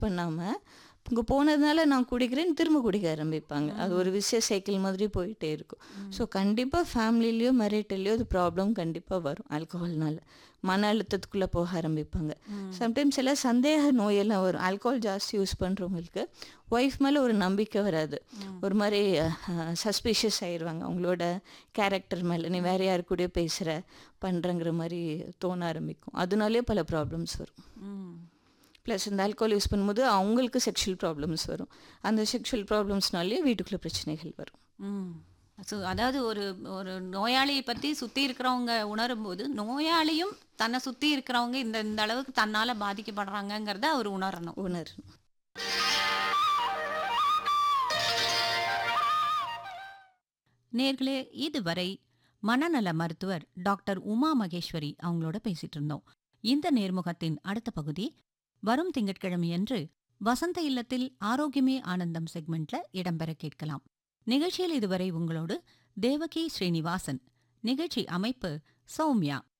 பண்ணாமல் இங்கே போனதுனால நான் குடிக்கிறேன்னு திரும்ப குடிக்க ஆரம்பிப்பாங்க அது ஒரு விஷய சைக்கிள் மாதிரி போயிட்டே இருக்கும் ஸோ கண்டிப்பாக ஃபேமிலிலேயோ மெரிட்டல்லையோ அது ப்ராப்ளம் கண்டிப்பாக வரும் ஆல்கஹால்னால மன அழுத்தத்துக்குள்ளே போக ஆரம்பிப்பாங்க சம்டைம்ஸ் எல்லாம் சந்தேக நோயெல்லாம் வரும் ஆல்கஹால் ஜாஸ்தி யூஸ் பண்ணுறவங்களுக்கு ஒய்ஃப் மேலே ஒரு நம்பிக்கை வராது ஒரு மாதிரி சஸ்பிஷியஸ் ஆயிடுவாங்க அவங்களோட கேரக்டர் மேலே நீ வேற யாரு கூடயோ பேசுகிற பண்ணுறங்கிற மாதிரி தோண ஆரம்பிக்கும் அதனாலே பல ப்ராப்ளம்ஸ் வரும் ம். ப்ளஸ் இந்த ஆல்கோஹால் யூஸ் பண்ணும்போது அவங்களுக்கு செக்ஷுவல் ப்ராப்ளம்ஸ் வரும் அந்த செக்ஷுவல் ப்ராப்ளம்ஸ்னாலே வீட்டுக்குள்ளே பிரச்சனைகள் வரும் ம் ஸோ அதாவது ஒரு ஒரு நோயாளியை பற்றி சுற்றி இருக்கிறவங்க உணரும் போது நோயாளியும் தன்னை சுற்றி இருக்கிறவங்க இந்த இந்த அளவுக்கு தன்னால் பாதிக்கப்படுறாங்கங்கிறத அவர் உணரணும் உணரணும் நேர்களே இதுவரை மனநல மருத்துவர் டாக்டர் உமா மகேஸ்வரி அவங்களோட பேசிட்டு இருந்தோம் இந்த நேர்முகத்தின் அடுத்த பகுதி வரும் திங்கட்கிழமையன்று வசந்த இல்லத்தில் ஆரோக்கியமே ஆனந்தம் செக்மெண்ட்ல இடம்பெற கேட்கலாம் நிகழ்ச்சியில் இதுவரை உங்களோடு தேவகி ஸ்ரீனிவாசன் நிகழ்ச்சி அமைப்பு சௌமியா